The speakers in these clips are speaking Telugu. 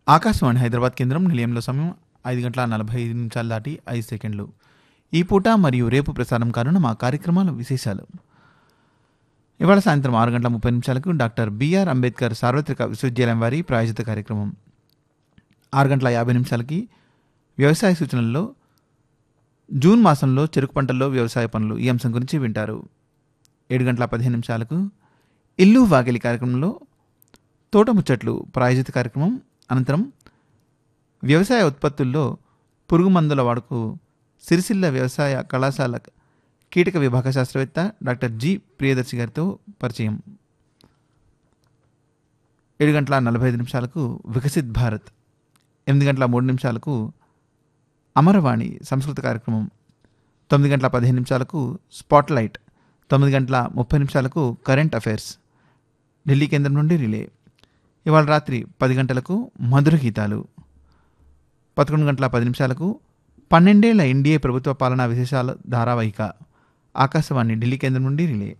ఆకాశవాణి హైదరాబాద్ కేంద్రం నిలయంలో సమయం ఐదు గంటల నలభై ఐదు నిమిషాలు దాటి ఐదు సెకండ్లు ఈ పూట మరియు రేపు ప్రసారం కానున్న మా కార్యక్రమాల విశేషాలు ఇవాళ సాయంత్రం ఆరు గంటల ముప్పై నిమిషాలకు డాక్టర్ బిఆర్ అంబేద్కర్ సార్వత్రిక విశ్వవిద్యాలయం వారి ప్రాయోజిత కార్యక్రమం ఆరు గంటల యాభై నిమిషాలకి వ్యవసాయ సూచనల్లో జూన్ మాసంలో చెరుకు పంటల్లో వ్యవసాయ పనులు ఈ అంశం గురించి వింటారు ఏడు గంటల పదిహేను నిమిషాలకు ఇల్లు వాకిలి కార్యక్రమంలో తోట ముచ్చట్లు ప్రాయోజిత కార్యక్రమం అనంతరం వ్యవసాయ ఉత్పత్తుల్లో పురుగు మందుల వాడుకు సిరిసిల్ల వ్యవసాయ కళాశాల కీటక విభాగ శాస్త్రవేత్త డాక్టర్ జి ప్రియదర్శి గారితో పరిచయం ఏడు గంటల నలభై ఐదు నిమిషాలకు వికసిత్ భారత్ ఎనిమిది గంటల మూడు నిమిషాలకు అమరవాణి సంస్కృత కార్యక్రమం తొమ్మిది గంటల పదిహేను నిమిషాలకు స్పాట్ లైట్ తొమ్మిది గంటల ముప్పై నిమిషాలకు కరెంట్ అఫైర్స్ ఢిల్లీ కేంద్రం నుండి రిలే ఇవాళ రాత్రి పది గంటలకు మధుర గీతాలు పదకొండు గంటల పది నిమిషాలకు పన్నెండేళ్ల ఎన్డీఏ ప్రభుత్వ పాలనా విశేషాల ధారావాహిక ఆకాశవాణి ఢిల్లీ కేంద్రం నుండి రిలే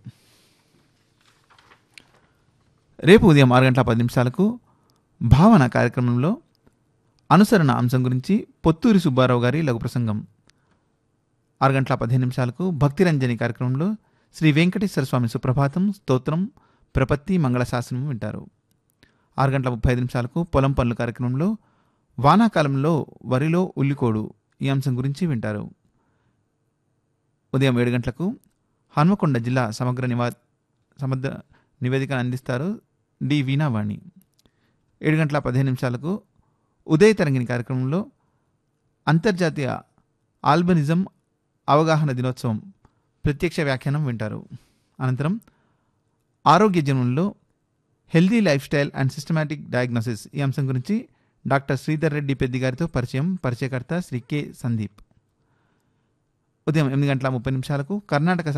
రేపు ఉదయం ఆరు గంటల పది నిమిషాలకు భావన కార్యక్రమంలో అనుసరణ అంశం గురించి పొత్తూరి సుబ్బారావు గారి లఘు ప్రసంగం ఆరు గంటల పదిహేను నిమిషాలకు భక్తిరంజని కార్యక్రమంలో శ్రీ వెంకటేశ్వర స్వామి సుప్రభాతం స్తోత్రం ప్రపత్తి మంగళశాసనం వింటారు ఆరు గంటల ముప్పై ఐదు నిమిషాలకు పొలం పనులు కార్యక్రమంలో వానాకాలంలో వరిలో ఉల్లికోడు ఈ అంశం గురించి వింటారు ఉదయం ఏడు గంటలకు హన్మకొండ జిల్లా సమగ్ర నివా సమగ్ర నివేదికను అందిస్తారు డి వీణావాణి ఏడు గంటల పదిహేను నిమిషాలకు ఉదయ తరంగిణి కార్యక్రమంలో అంతర్జాతీయ ఆల్బనిజం అవగాహన దినోత్సవం ప్రత్యక్ష వ్యాఖ్యానం వింటారు అనంతరం ఆరోగ్య జనంలో healthy lifestyle and systematic diagnosis ఈ అంశం గురించి డాక్టర్ శ్రీధర్ రెడ్డి పెద్ది గారితో పరిచయం పరిచయకర్త శ్రీ కె సందీప్ ఉదయం ఎనిమిది గంటల ముప్పై నిమిషాలకు కర్ణాటక